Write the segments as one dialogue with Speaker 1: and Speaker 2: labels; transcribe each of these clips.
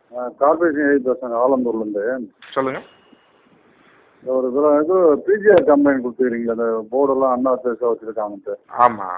Speaker 1: Corporation எழுதி பேசுறாங்க ஆலந்தூர்ல இருந்து
Speaker 2: சொல்லுங்க
Speaker 1: ஒரு இதுல இது பிஜிஆர் கம்பெனி கொடுத்துக்கிறீங்க அந்த போர்டெல்லாம் அண்ணா பேச வச்சிருக்காங்கன்ட்டு
Speaker 2: ஆமா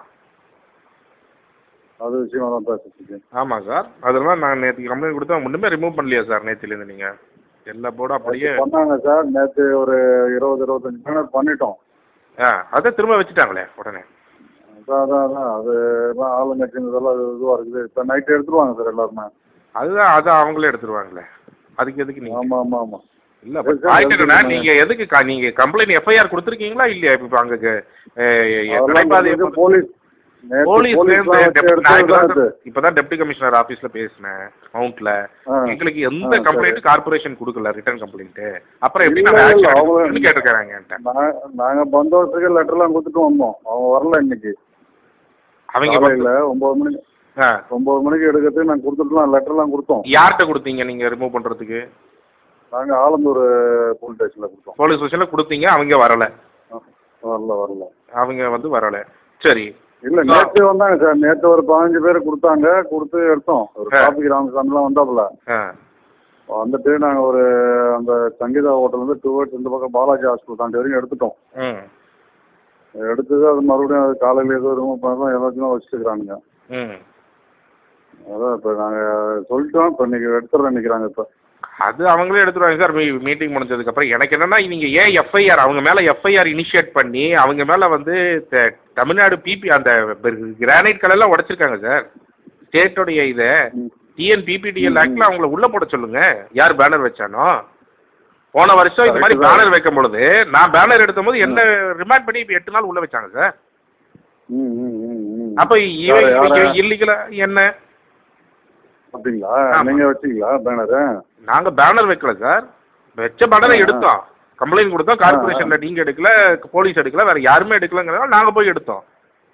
Speaker 1: அது விஷயமா தான் பேசிட்டு
Speaker 2: ஆமா சார் அதெல்லாம் நான் நேற்று கம்ப்ளைண்ட் கொடுத்தா ஒண்ணுமே ரிமூவ் பண்ணலையா சார் நேத்துல இருந்து நீங்க எல்லா போர்டும் அப்படியே
Speaker 1: பண்ணாங்க சார் நேத்து ஒரு இருபது இருபத்தஞ்சு பேனர் பண்ணிட்டோம்
Speaker 2: ஆ, அதை திரும்ப வச்சுட்டாங்களே உடனே
Speaker 1: அதான் அதான் அதான் அது எல்லாம் ஆளுங்க சின்னதெல்லாம் இதுவா இருக்குது இப்ப நைட் எடுத்துருவாங்க சார் எல்லாருமே
Speaker 2: அதுதான் அதை அவங்களே எடுத்துருவாங்களே அதுக்கு எதுக்கு நீங்க
Speaker 1: ஆமா ஆமா ஆமா
Speaker 2: இல்ல
Speaker 1: சரி,
Speaker 2: but
Speaker 1: சார்,
Speaker 2: point என்னன்னா,
Speaker 1: எடுத்துருங்க.
Speaker 2: நீங்க எதுக்கு கா- நீங்க கம்ப்ளைண்ட் எஃப்ஐஆர் கொடுத்துருக்கீங்களா இல்லையா இப்ப அங்க
Speaker 1: அதெல்லாம்
Speaker 2: நடைபாதை
Speaker 1: வந்து போலீஸ் நேத்து
Speaker 2: போலீஸ்
Speaker 1: போலீஸ்லாம் வச்சு எடுத்தது தான் இது.
Speaker 2: இப்பதான் டெப்டி கமிஷனர் ஆபீஸ்ல பேசினேன் மவுண்ட்ல
Speaker 1: ஆ.
Speaker 2: எங்களுக்கு எந்த
Speaker 1: ஆ, சரி.
Speaker 2: கம்ப்ளைண்ட் கார்பரேஷன் கொடுக்கல ரிட்டர்ன் கம்ப்ளைண்ட் அப்புறம் எப்படி
Speaker 1: இல்ல,
Speaker 2: நாங்க
Speaker 1: இல்ல,
Speaker 2: ஆக்ஷன்
Speaker 1: அவங்க-
Speaker 2: எடுக்கணும்னு கேட்டிருக்காங்க என்கிட்ட
Speaker 1: நா- நாங்க பந்தோபஸ்துக்கு லெட்டர் எல்லாம் கொடுத்துட்டு வந்தோம் அவங்க வரல இன்னைக்கு
Speaker 2: அவங்க
Speaker 1: காலையில ஒன்பது மணிக்கு
Speaker 2: ஆ,
Speaker 1: ஒன்பது மணிக்கு எடுக்கிறதுக்கு நாங்க கொடுத்துட்டுலாம் லெட்டர் எல்லாம் கொடுத்தோம்
Speaker 2: யார்கிட்ட கொடுத்தீங்க நீங்க ரிமூவ் பண்றதுக்கு
Speaker 1: நாங்க ஆலந்தூர் போலீஸ் ஸ்டேஷன்ல கொடுத்தோம்
Speaker 2: போலீஸ் ஸ்டேஷன்ல கொடுத்தீங்க அவங்க வரல
Speaker 1: வரல வரல
Speaker 2: அவங்க வந்து வரல சரி
Speaker 1: இல்ல நேத்து வந்தாங்க சார் நேத்து ஒரு பதினஞ்சு பேர் கொடுத்தாங்க கொடுத்து எடுத்தோம் ஒரு
Speaker 2: ஆ.
Speaker 1: காப்பி ராமசாமி எல்லாம் வந்தாப்புல
Speaker 2: ஆ,
Speaker 1: வந்துட்டு நாங்க ஒரு அந்த சங்கீதா ஹோட்டல் வந்து டுவர்ட்ஸ் இந்த பக்கம் பாலாஜி ஹாஸ்பிட்டல் தாண்டி வரைக்கும் எடுத்துட்டோம்
Speaker 2: ம்,
Speaker 1: எடுத்தது அது மறுபடியும் அது காலையில ஏதோ ரிமூவ் பண்ணதான் எல்லாத்தையும் வச்சுக்கிறாங்க
Speaker 2: ம்.
Speaker 1: அதான் இப்ப நாங்க சொல்லிட்டோம் இப்ப இன்னைக்கு எடுத்துறேன் நிக்கிறாங்க இப்ப
Speaker 2: அது அவங்களே எடுத்துருவாங்க சார் மீட்டிங் முடிஞ்சதுக்கு அப்புறம் எனக்கு என்னன்னா நீங்க ஏன் எஃப்ஐஆர் அவங்க மேல எஃப்ஐஆர் இனிஷியேட் பண்ணி அவங்க மேல வந்து த- தமிழ்நாடு பிபி அந்த கிரானைட் கலர்லாம் உடைச்சிருக்காங்க சார் ஸ்டேட்டோடைய இத
Speaker 1: ம்.
Speaker 2: டிஎன் பிபிடிஎல் ஆக்ட்ல அவங்கள உள்ள போட சொல்லுங்க யார் பேனர் வச்சானோ போன வருஷம் இந்த மாதிரி
Speaker 1: Correct தான்.
Speaker 2: பேனர் வைக்கும் பொழுது நான் பேனர் எடுத்த போது என்ன ரிமாண்ட் பண்ணி இப்ப எட்டு நாள் உள்ள வச்சாங்க சார்
Speaker 1: ம், ம், ம், ம்.
Speaker 2: அப்ப
Speaker 1: யாரு, யாரு?
Speaker 2: இல்லீகலா என்ன
Speaker 1: அப்படிங்களா
Speaker 2: ஆமா.
Speaker 1: நீங்க வச்சீங்களா பேனரு
Speaker 2: நாங்க பேனர் வைக்கல சார் வச்ச பேனரை
Speaker 1: ஆ.
Speaker 2: எடுத்தோம் கம்ப்ளைண்ட் கொடுத்தோம் கார்பரேஷன்ல நீங்க எடுக்கல போலீஸ் எடுக்கல வேற யாருமே எடுக்கலங்கிறதால நாங்க போய் எடுத்தோம்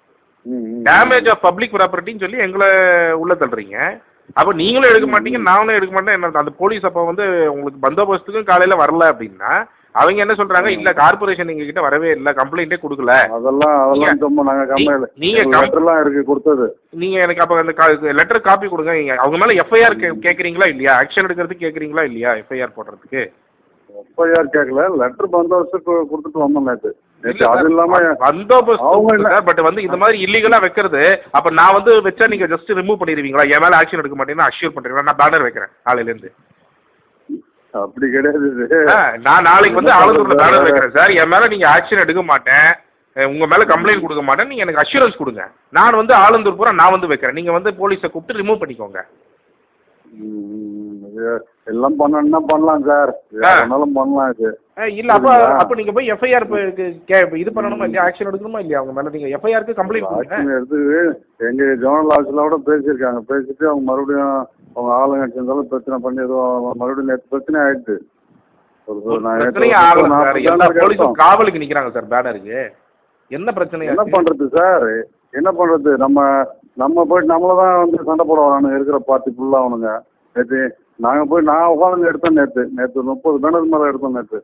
Speaker 2: டேமேஜ் ஆஃப் பப்ளிக் ப்ராப்பர்ட்டின்னு சொல்லி எங்களை உள்ள தள்ளுறீங்க அப்ப நீங்களும் எடுக்க மாட்டீங்க நானும் எடுக்க மாட்டேன் என்ன அந்த போலீஸ் அப்ப வந்து உங்களுக்கு பந்தோபஸ்துக்கும் காலையில வரல அப்படின்னா அவங்க என்ன சொல்றாங்க இல்ல கார்பரேஷன் எங்க கிட்ட வரவே இல்ல கம்ப்ளைண்டே கொடுக்கல
Speaker 1: அதெல்லாம் அதெல்லாம் சும்மா நாங்க கம்மியில
Speaker 2: நீங்க கம்-
Speaker 1: லெட்டர் எல்லாம் இருக்கு கொடுத்தது
Speaker 2: நீங்க எனக்கு அப்ப அந்த லெட்டர் காப்பி கொடுங்க நீங்க அவங்க மேல எஃப்ஐஆர் கேக்குறீங்களா இல்லையா ஆக்ஷன் எடுக்கிறதுக்கு கேக்குறீங்களா இல்லையா எஃப்ஐஆர் போடுறதுக்கு
Speaker 1: எஃப்ஐஆர் கேட்கல லெட்டர் பந்தோபஸ்துக்கு கொடுத்துட்டு வந்தோம் நேத்து நேத்து அது இல்லாம அவங்க
Speaker 2: பந்தோபஸ்து
Speaker 1: என்ன-
Speaker 2: சார் பட் வந்து இந்த மாதிரி இல்லீகலா வைக்கிறது அப்ப நான் வந்து வச்சா நீங்க ஜஸ்ட் ரிமூவ் பண்ணிடுவீங்களா என் மேல ஆக்ஷன் எடுக்க மாட்டேங்கன்னா அஷ்யூர் பண்றீங்களா நான் பேனர் வைக்கிறேன் காலையில இருந்து
Speaker 1: அப்படி கிடையாது இது.
Speaker 2: ஆ, நான் நாளைக்கு வந்து ஆலந்தூர்ல பேனர் வைக்கிறேன் சார் என் மேல நீங்க ஆக்ஷன் எடுக்க மாட்டேன் அஹ் உங்க மேல கம்ப்ளைண்ட் கொடுக்க மாட்டேன் நீங்க எனக்கு அஷூரன்ஸ் கொடுங்க நான் வந்து ஆலந்தூர் பூரா நான் வந்து வைக்கிறேன் நீங்க வந்து போலீஸை கூப்பிட்டு ரிமூவ் பண்ணிக்கோங்க
Speaker 1: ம், ம், இது எல்லாம் பண்ணணும்னா பண்ணலாம் சார்
Speaker 2: ஆ.
Speaker 1: என்னாலும் பண்ணலாம் இது
Speaker 2: அஹ் இல்ல அப்ப
Speaker 1: புரியுதா?
Speaker 2: அப்ப நீங்க போய் எஃப்ஐஆர் இது பண்ணணுமா இல்லையா ஆக்ஷன் எடுக்கணுமா இல்லையா அவங்க மேல நீங்க எஃப்ஐஆருக்கு கம்ப்ளைண்ட் கொடுங்க
Speaker 1: ஆக்ஷன் எடுத்து எங்க ஜோனல் ஆஃபீஸ்ல கூட பேசியிருக்காங்க பேசிட்டு அவங்க மறுபடியும் அவங்க ஆளுங்க இருந்தாலும் பிரச்சனை பண்ணி ஏதோ மறுபடியும் நேற்று பிரச்சனை ஆயிடுச்சு ஒரு ஒரு நான் நேத்து
Speaker 2: பிரச்சனையே
Speaker 1: ஒரு
Speaker 2: ஆகல சார்
Speaker 1: நாற்பது
Speaker 2: எல்லா
Speaker 1: பேனர்
Speaker 2: போலீஸும்
Speaker 1: எடுத்தோம்.
Speaker 2: காவலுக்கு நிக்கிறாங்க சார் பேனருக்கு என்ன பிரச்சனையா
Speaker 1: என்ன
Speaker 2: இருக்கு?
Speaker 1: பண்றது சார் என்ன பண்றது நம்ம நம்ம போயிட்டு நம்மளதான் வந்து சண்டை போட வரானுங்க இருக்கிற பார்ட்டி ஃபுல்லா அவனுங்க நேத்து நாங்க போய் நான் உட்காந்து எடுத்தோம் நேத்து நேத்து முப்பது பேனர் மேல எடுத்தோம் நேத்து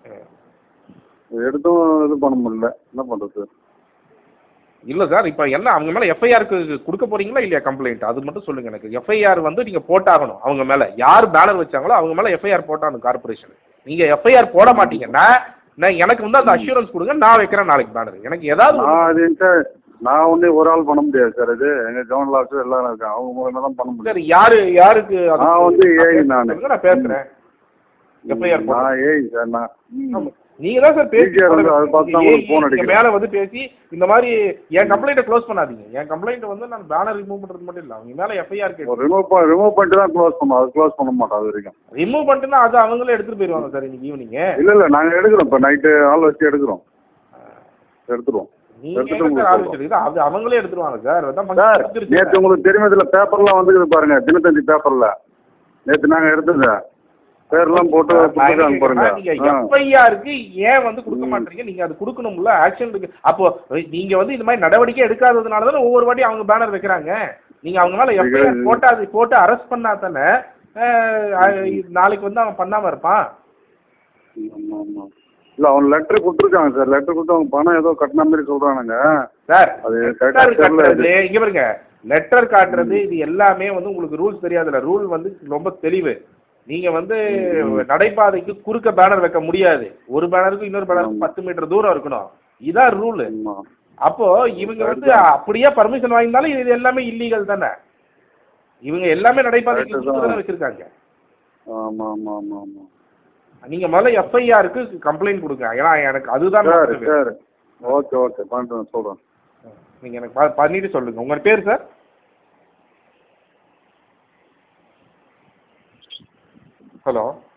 Speaker 1: எடுத்தும் இது பண்ண முடியல என்ன பண்றது
Speaker 2: இல்ல சார் இப்ப என்ன அவங்க மேல எஃப்ஐஆருக்கு கொடுக்க போறீங்களா இல்லையா கம்ப்ளைண்ட் அது மட்டும் சொல்லுங்க எனக்கு எஃப்ஐஆர் வந்து நீங்க போட்டாகணும் அவங்க மேல யார் பேனர் வச்சாங்களோ அவங்க மேல எஃப்ஐஆர் போட்டாகணும் கார்பரேஷன் நீங்க எஃப்ஐஆர் போட மாட்டீங்கன்னா நான் எனக்கு வந்து அந்த அஷூரன்ஸ் கொடுங்க நான் வைக்கிறேன் நாளைக்கு பேனர் எனக்கு ஏதாவது ஒரு-
Speaker 1: நான் அது சார் நான் ஒண்ணு ஒரு ஆள் பண்ண முடியாது சார் இது எங்க ஜோனல் ஆஃபீஸர் எல்லாரும் இருக்காங்க அவங்க மூலமா தான் பண்ண முடியும்
Speaker 2: சரி யாரு யாருக்கு அது-
Speaker 1: நான் வந்து ஏஐ நானு.
Speaker 2: சொல்லுங்க, நான் பேசுறேன் எஃப்ஐஆர் போடுறேன்
Speaker 1: நான் ஏய் சார் நான்
Speaker 2: ஆமா. நீங்க தான் சார் பேசி
Speaker 1: DGR வந்து அதை பார்த்து தான் உங்களுக்கு phone
Speaker 2: இங்க
Speaker 1: அடிக்கிறேன்.
Speaker 2: மேல வந்து பேசி இந்த மாதிரி என் கம்ப்ளைண்ட்டை க்ளோஸ் பண்ணாதீங்க என் கம்ப்ளைண்ட் வந்து நான் பேனர் ரிமூவ் பண்றது மட்டும் இல்ல அவங்க மேல எஃப்ஐஆர் கேட்டு
Speaker 1: ரிமூவ் ரிமூவ் பண்ணிட்டு தான் க்ளோஸ் பண்ணோம் அது க்ளோஸ் பண்ண மாட்டோம் அது வரைக்கும்
Speaker 2: ரிமூவ் பண்ணிட்டுனா அது அவங்களே எடுத்துட்டு போயிருவாங்க சார் இன்னைக்கு ஈவினிங்
Speaker 1: இல்ல இல்ல நாங்க எடுக்கிறோம் இப்ப நைட்டு ஆள் வச்சு எடுக்கிறோம் எடுத்துருவோம்
Speaker 2: நீங்க
Speaker 1: எடுத்துட்டு
Speaker 2: எங்க சார்
Speaker 1: உங்களுக்கு
Speaker 2: ஆரம்பிச்சிருக்குது அது அவங்களே எடுத்துருவாங்க சார் அதான்
Speaker 1: சார்
Speaker 2: பண்ணி கொடுத்துருச்சு.
Speaker 1: நேத்து உங்களுக்கு தெரியும் இதுல பேப்பர்லாம் வந்துக்குது பாருங்க தினத்தந்தி பேப்பர்ல நேத்து நாங்க எடுத்தது பேர்லாம் போட்டு
Speaker 2: நான் என்ன
Speaker 1: கொடுத்துருக்காங்க பாருங்க
Speaker 2: கேக்குறேன்னா, நீங்க
Speaker 1: ஆ.
Speaker 2: எஃப்ஐஆருக்கு ஏன் வந்து கொடுக்க மாட்டீங்க நீங்க அது கொடுக்கணும்ல ஆக்ஷன் இருக்கு அப்போ நீங்க வந்து இந்த மாதிரி நடவடிக்கை எடுக்காததுனால தானே ஒவ்வொரு வாட்டி அவங்க பேனர் வைக்கிறாங்க நீங்க அவங்க மேல எஃப்ஐஆர் போட்டு அது போட்டு அரெஸ்ட் பண்ணா தானே அஹ், அஹ், நாளைக்கு வந்து அவன் பண்ணாம இருப்பான்
Speaker 1: ஆமா, ஆமா. இல்ல அவன் லெட்டர் கொடுத்துருக்காங்க சார் லெட்டர் கொடுத்து அவங்க பணம் ஏதோ கட்டின மாதிரி சொல்றானுங்க
Speaker 2: சார்
Speaker 1: அது
Speaker 2: லெட்டர்
Speaker 1: கரெக்டா தெரியல இது.
Speaker 2: காட்டுறது இங்க பாருங்க லெட்டர் காட்டுறது இது எல்லாமே வந்து உங்களுக்கு ரூல்ஸ் தெரியாதுல்ல ரூல் வந்து ரொம்ப தெளிவு நீங்க வந்து
Speaker 1: ம்.
Speaker 2: நடைபாதைக்கு குறுக்க பேனர் வைக்க முடியாது ஒரு பேனருக்கு இன்னொரு பேனருக்கு
Speaker 1: ஆமா.
Speaker 2: பத்து மீட்டர் தூரம் இருக்கணும் இதான் ரூல்
Speaker 1: ஆமா
Speaker 2: அப்போ இவங்க வந்து அப்படியே பர்மிஷன் வாங்கினாலும் இது எல்லாமே இல்லீகல் தானே இவங்க எல்லாமே நடைபாதைக்கு
Speaker 1: Correct
Speaker 2: குறுக்க
Speaker 1: தான்.
Speaker 2: தானே வச்சிருக்காங்க
Speaker 1: ஆமா ஆமா ஆமா ஆமா
Speaker 2: நீங்க முதல்ல எஃப்ஐஆருக்கு கம்ப்ளைண்ட் கொடுங்க ஏன்னா எனக்கு அதுதான்
Speaker 1: சரி
Speaker 2: நோக்கமே.
Speaker 1: சரி ஓகே ஓகே பண்றேன் சொல்றேன்
Speaker 2: நீங்க எனக்கு ப- பண்ணிட்டு சொல்லுங்க உங்க பேர் சார் ஹலோ